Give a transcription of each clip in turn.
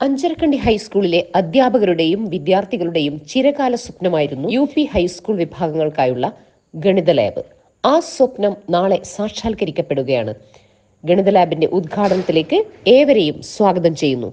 അഞ്ചരക്കണ്ടി ഹൈസ്കൂളിലെ അധ്യാപകരുടെയും വിദ്യാർത്ഥികളുടെയും ചിരകാല സ്വപ്നമായിരുന്നു യു പി ഹൈസ്കൂൾ വിഭാഗങ്ങൾക്കായുള്ള ഗണിത ലാബ് ആ സ്വപ്നം നാളെ സാക്ഷാത്കരിക്കപ്പെടുകയാണ് ഗണിത ലാബിന്റെ ഉദ്ഘാടനത്തിലേക്ക് ഏവരെയും സ്വാഗതം ചെയ്യുന്നു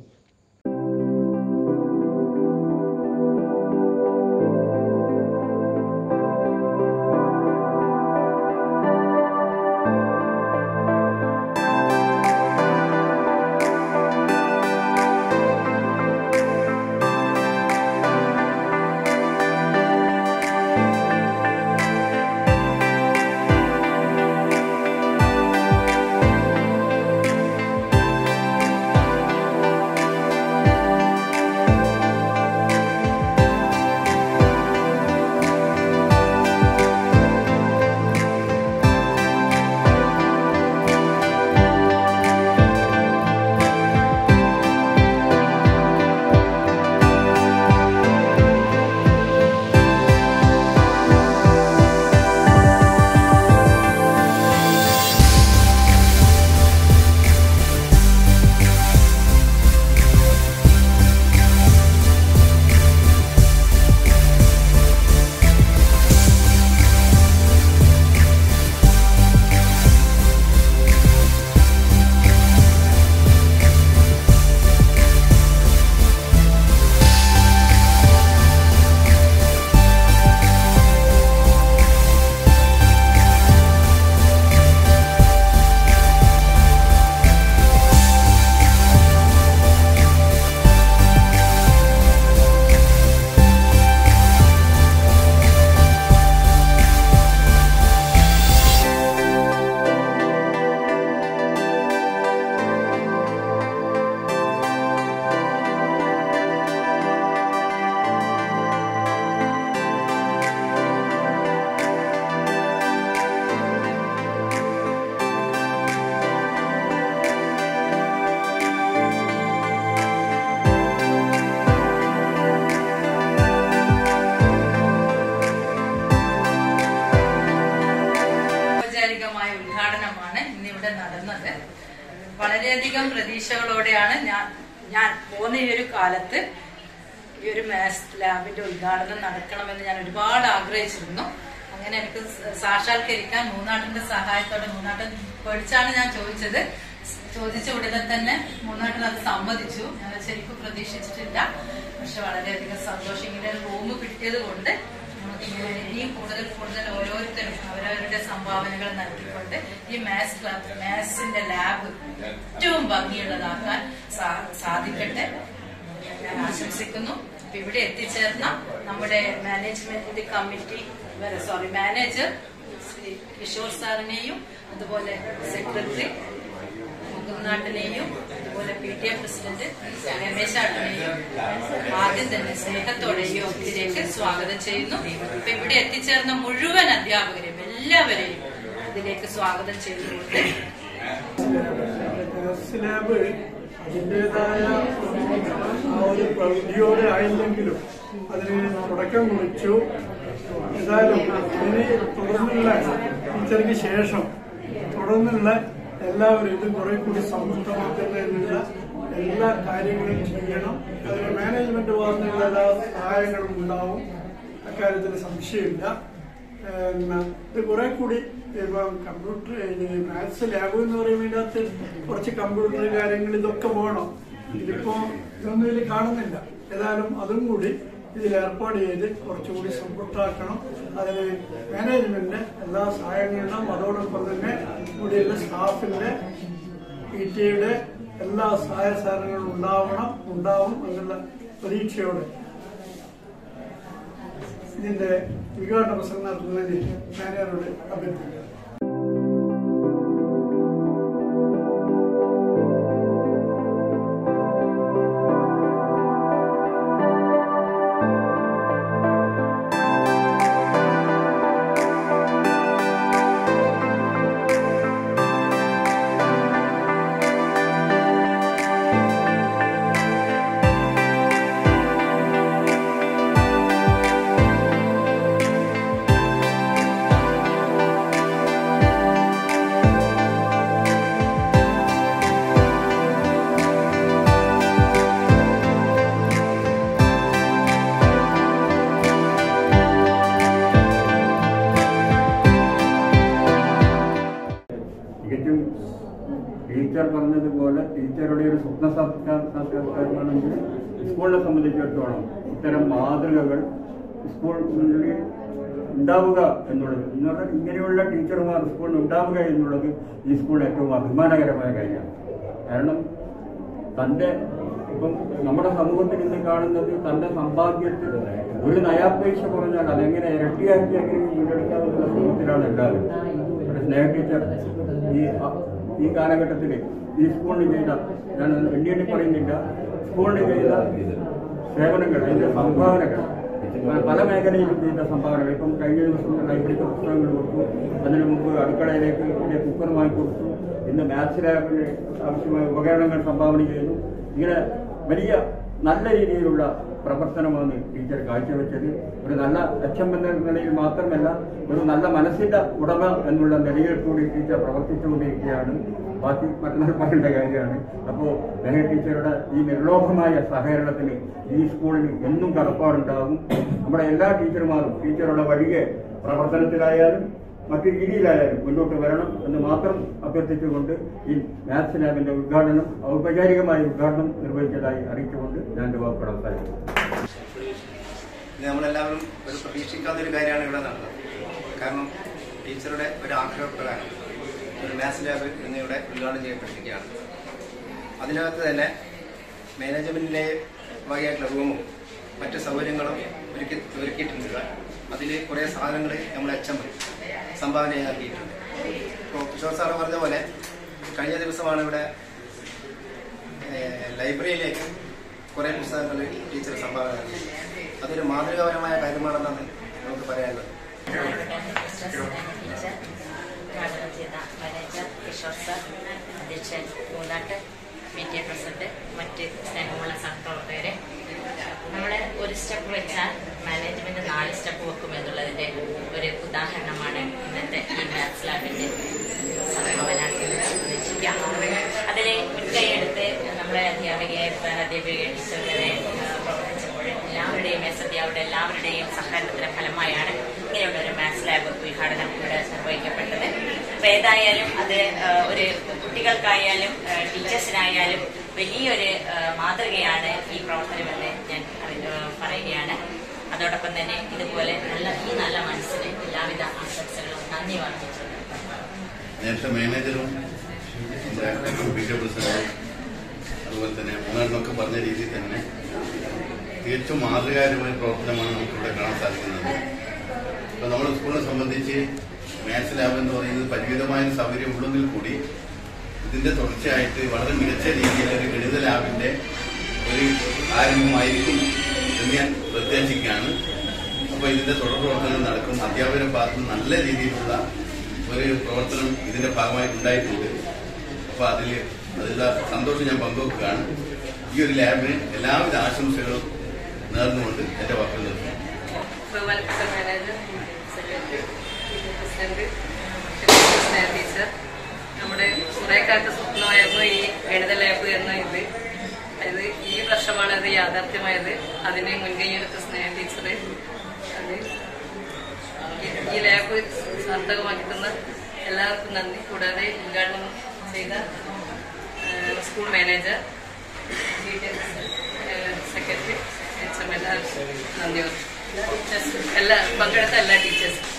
ഔപചാരികമായ ഉദ്ഘാടനമാണ് ഇന്നിവിടെ നടന്നത് വളരെയധികം പ്രതീക്ഷകളോടെയാണ് ഞാൻ ഞാൻ പോകുന്ന ഈ ഒരു കാലത്ത് ഈ ഒരു മാത്സ് ലാബിന്റെ ഉദ്ഘാടനം നടക്കണമെന്ന് ഞാൻ ഒരുപാട് ആഗ്രഹിച്ചിരുന്നു അങ്ങനെ എനിക്ക് സ- സാക്ഷാത്കരിക്കാൻ മൂന്നാട്ടിന്റെ സഹായത്തോടെ മൂന്നാട്ടൻ പഠിച്ചാണ് ഞാൻ ചോദിച്ചത് ചോദിച്ച ഉടനെ തന്നെ മൂന്നാട്ടൻ അത് സമ്മതിച്ചു ഞാൻ ശരിക്കും പ്രതീക്ഷിച്ചിട്ടില്ല പക്ഷെ വളരെയധികം സന്തോഷം ഇങ്ങനെ ഒരു റൂം കിട്ടിയത് കൊണ്ട് നമുക്ക് ഇങ്ങനെ ഇനിയും കൂടുതൽ കൂടുതൽ ഓരോരുത്തരും അവരവരുടെ സംഭാവനകൾ നൽകിക്കൊണ്ട് ഈ മാത്സ് ക്ലാസ് മാത്സിന്റെ ലാബ് ഏറ്റവും ഭംഗിയുള്ളതാക്കാൻ സാ- സാധിക്കട്ടെ ഞാൻ ആശംസിക്കുന്നു അപ്പൊ ഇവിടെ എത്തിച്ചേർന്ന നമ്മുടെ management committee sorry manager Shri Kishore സാറിനെയും അതുപോലെ സെക്രട്ടറി മുകുന്നാട്ടിനെയും അതുപോലെ P T A president Ramesh ആട്ടിനെയും ആദ്യം തന്നെ സ്നേഹത്തോടെ ഈ യോഗത്തിലേക്ക് സ്വാഗതം ചെയ്യുന്നു അപ്പൊ ഇവിടെ എത്തിച്ചേർന്ന മുഴുവൻ അധ്യാപകരെയും എല്ലാവരെയും ഇതിലേക്ക് സ്വാഗതം ചെയ്തുകൊണ്ട് സ്ലാബ് അതിൻ്റെതായ ആ ഒരു പ്രവൃത്തിയോടെ ആയില്ലെങ്കിലും അതിന് തുടക്കം കുറിച്ചു ഏതായാലും ഇനി തുടർന്നുള്ള ടീച്ചർക്ക് ശേഷം തുടർന്നുള്ള എല്ലാവരും ഇത് കുറെ കൂടി സമ്പുഷ്ടമാക്കുന്നതിനുള്ള എല്ലാ കാര്യങ്ങളും ചെയ്യണം അതിന് മാനേജ്മെന്റ് ഭാഗത്തുനിന്നുള്ള എല്ലാ സഹായങ്ങളും ഉണ്ടാവും അക്കാര്യത്തിൽ സംശയമില്ല പിന്നെ ഇത് കുറെ കൂടി ഇപ്പം കമ്പ്യൂട്ടർ മാത്സ് ലാബ് എന്ന് പറയുമ്പോൾ അകത്ത് കുറച്ച് കമ്പ്യൂട്ടർ കാര്യങ്ങൾ ഇതൊക്കെ വേണം ഇതിപ്പോ ഇതൊന്നും ഇതിൽ കാണുന്നില്ല ഏതായാലും അതും കൂടി ഇതിൽ ഏർപ്പാട് ചെയ്ത് കുറച്ചുകൂടി സമ്പുഷ്ടാക്കണം അതിന് മാനേജ്മെന്റിന് എല്ലാ സഹായങ്ങളും അതോടൊപ്പം തന്നെ ഇവിടെയുള്ള സ്റ്റാഫിന്റെ പി ടിയുടെ എല്ലാ സഹായ സഹകരണങ്ങളും ഉണ്ടാവണം ഉണ്ടാവും എന്നുള്ള പ്രതീക്ഷയോടെ ഇതിന്റെ ഉദ്ഘാടന പ്രസംഗം നടത്തുന്നതിന് മാനേജറോട് അഭ്യർത്ഥിക്കുന്നു ടീച്ചറുടെ ഒരു സ്വപ്ന സാക്ഷാത്കാരമാണെങ്കിൽ സ്കൂളിനെ സംബന്ധിച്ചിടത്തോളം ഇത്തരം മാതൃകകൾ സ്കൂളിൽ ഉണ്ടാവുക എന്നുള്ളത് എന്ന് പറഞ്ഞാൽ ഇങ്ങനെയുള്ള ടീച്ചർമാർ സ്കൂളിൽ ഉണ്ടാവുക എന്നുള്ളത് ഈ സ്കൂളിൽ ഏറ്റവും അഭിമാനകരമായ കാര്യമാണ് കാരണം തന്റെ ഇപ്പം നമ്മുടെ സമൂഹത്തിൽ ഇന്ന് കാണുന്നത് തന്റെ സമ്പാദ്യത്തിൽ ഒരു നയാപേക്ഷ പറഞ്ഞാൽ അതെങ്ങനെ ഇരട്ടിയാക്കി എങ്ങനെ വീണ്ടെടുക്കാവുന്ന സമൂഹത്തിലാണ് എല്ലാവരും ഒരു സ്നേഹ ടീച്ചർ ഈ ഈ കാലഘട്ടത്തിൽ ഈ സ്കൂളിന് ചെയ്ത ഞാൻ എണ്ണി എണ്ണി പറയുന്നില്ല സ്കൂളിന് ചെയ്ത സേവനങ്ങൾ അതിന്റെ സംഭാവനകൾ പല മേഖലയിലും ചെയ്ത സംഭാവനകൾ ഇപ്പം കഴിഞ്ഞ ദിവസം ലൈബ്രറിക്ക് പുസ്തകങ്ങൾ കൊടുത്തു അതിനു മുമ്പ് അടുക്കളയിലേക്ക് ഇതിന്റെ കുക്കർ വാങ്ങിക്കൊടുത്തു ഇന്ന് മാത്സ് ലാബിന് ആവശ്യമായ ഉപകരണങ്ങൾ സംഭാവന ചെയ്തു ഇങ്ങനെ വലിയ നല്ല രീതിയിലുള്ള പ്രവർത്തനമാണ് ടീച്ചർ കാഴ്ചവെച്ചത് ഒരു നല്ല അച്ഛൻ എന്ന നിലയിൽ മാത്രമല്ല ഒരു നല്ല മനസ്സിന്റെ ഉടമ എന്നുള്ള നിലയിൽ കൂടി ടീച്ചർ പ്രവർത്തിച്ചുകൊണ്ടിരിക്കുകയാണ് ബാക്കി മറ്റന്നാൾ പറയേണ്ട കാര്യമാണ് അപ്പോൾ മെഹ ടീച്ചറുടെ ഈ നിർലോഭമായ സഹകരണത്തിന് ഈ സ്കൂളിന് എന്നും കടപ്പാടുണ്ടാകും നമ്മുടെ എല്ലാ ടീച്ചർമാരും ടീച്ചറുടെ വഴിയെ പ്രവർത്തനത്തിലായാലും മറ്റു രീതിയിലായാലും മുന്നോട്ട് വരണം എന്ന് മാത്രം അഭ്യർത്ഥിച്ചുകൊണ്ട് ഈ മാത്സ് ലാബിന്റെ ഉദ്ഘാടനം ഔപചാരികമായ ഉദ്ഘാടനം നിർവഹിച്ചതായി അറിയിച്ചുകൊണ്ട് ഞാൻ എന്റെ വാക്കുകൾ അവസാനിക്കുന്നു ഇത് നമ്മളെല്ലാവരും ഒരു പ്രതീക്ഷിക്കാത്ത ഒരു കാര്യമാണ് ഇവിടെ നടന്നത് കാരണം ടീച്ചറുടെ ഒരു ആഗ്രഹപ്രകാരം ഒരു മാത്സ് ലാബ് ഇന്നിവിടെ ഉദ്ഘാടനം ചെയ്യപ്പെട്ടിരിക്കുകയാണ് അതിനകത്ത് തന്നെ മാനേജ്മെന്റിന്റെ വകയായിട്ടുള്ള റൂമും മറ്റ് സൗകര്യങ്ങളും ഒരുക്കി ഒരുക്കിയിട്ടുണ്ട് അതിൽ കുറേ സാധനങ്ങൾ നമ്മൾ എച്ച് എം സംഭാവന നൽകിയിട്ടുണ്ട് ഇപ്പോൾ കിഷോർ സാറ് പറഞ്ഞ പോലെ കഴിഞ്ഞ ദിവസമാണ് ഇവിടെ ഏഹ്, ലൈബ്രറിയിലേക്ക് കുറേ പുസ്തകങ്ങൾ ടീച്ചർ സംഭാവന നൽകി അതൊരു മാതൃകാപരമായ കാര്യമാണെന്നാണ് നമുക്ക് പറയാനുള്ളത് ടീച്ചർ ഉദ്ഘാടനം ചെയ്ത മാനേജർ കിഷോർ സർ അധ്യക്ഷൻ മൂന്നാട്ട് പി ടി എ പ്രസിഡന്റ് മറ്റ് സ്നേഹമുള്ള സഹപ്രവർത്തകരെ നമ്മൾ ഒരു സ്റ്റെപ്പ് വെച്ചാൽ മാനേജ്മെന്റ് നാല് സ്റ്റെപ്പ് വെക്കും എന്നുള്ളതിന്റെ ഒരു ഉദാഹരണമാണ് ഇന്നത്തെ ഈ മാത്സ് ലാബിന്റെ സംഭാവന എന്ന് വെച്ചിരിക്കാം അതിൽ മുൻകൈയെടുത്ത് നമ്മുടെ അധ്യാപികയെ അധ്യാപിക ടീച്ചറുടെ പ്രവർത്തിച്ചപ്പോൾ എല്ലാവരുടെയും എസ് അധ്യാപകരുടെ എല്ലാവരുടെയും സഹകരണത്തിന്റെ ഫലമായാണ് ഇങ്ങനെയുള്ള ഒരു മാത്സ് ലാബ് ഉദ്ഘാടനം ഇവിടെ നിർവഹിക്കപ്പെട്ടത് അപ്പൊ ഏതായാലും അത് ആ, ഒരു കുട്ടികൾക്കായാലും ആ, ടീച്ചേഴ്സിനായാലും വലിയൊരു ആ, മാതൃകയാണ് ഈ പ്രവർത്തനമെന്ന് ഞാൻ അറി- ആ, പറയുകയാണ് അതോടൊപ്പം തന്നെ ഇതുപോലെ നല്ല ഈ നല്ല മനസ്സിന് എല്ലാവിധ ആശംസകളും നന്ദി വർദ്ധിച്ചു നേരത്തെ മാനേജറും നമ്മുടെ പി ടി പ്രസിഡന്റും അതുപോലെ തന്നെ മൂന്നാറിനൊക്കെ പറഞ്ഞ രീതിയിൽ തന്നെ തികച്ചും മാതൃകാപരമായ പ്രവർത്തനമാണ് നമുക്കിവിടെ കാണാൻ സാധിക്കുന്നത് ഇപ്പൊ നമ്മുടെ സ്കൂളിനെ സംബന്ധിച്ച് മാത്സ് ലാബ് എന്ന് പറയുന്നത് പരിമിതമായ ഒരു സൗകര്യം ഉള്ളെങ്കിൽ കൂടി ഇതിന്റെ തുടർച്ചയായിട്ട് വളരെ മികച്ച രീതിയിൽ ഒരു ഗണിത ലാബിന്റെ ഒരു ആരംഭമായിരിക്കും എന്ന് ഞാൻ പ്രത്യേകിക്കുകയാണ് അപ്പൊ ഇതിന്റെ തുടർ പ്രവർത്തനം നടക്കും അധ്യാപകരുടെ ഭാഗത്ത് നിന്ന് നല്ല രീതിയിലുള്ള ഒരു പ്രവർത്തനം ഇതിന്റെ ഭാഗമായി ഉണ്ടായിട്ടുണ്ട് അപ്പൊ അതിൽ അതിലുള്ള സന്തോഷം ഞാൻ പങ്കുവെക്കുകയാണ് ഈ ഒരു ലാബിന് എല്ലാവിധ ആശംസകളും നേർന്നുകൊണ്ട് എന്റെ വാക്കുകൾ നിർത്തുന്നു ബഹുമാനപ്പെട്ട manager secretary president Sneha teacher നമ്മുടെ കുറെ കാലത്തെ സ്വപ്നമായിരുന്നു ഈ ഗണിത ലാബ് എന്ന ഇത് അത് ഈ വർഷമാണ് അത് യാഥാർത്ഥ്യമായത് അതിനെ മുൻകൈയെടുത്ത സ്നേഹ ടീച്ചർ അത് ഈ- ഈ ലാബ് സാർത്ഥകമാക്കി തന്ന എല്ലാവർക്കും നന്ദി കൂടാതെ ഉദ്ഘാടനം ചെയ്ത ആ, school manager secretary H M എല്ലാവർക്കും നന്ദി പറഞ്ഞു എല്ലാ പങ്കെടുത്ത എല്ലാ ടീച്ചേഴ്സും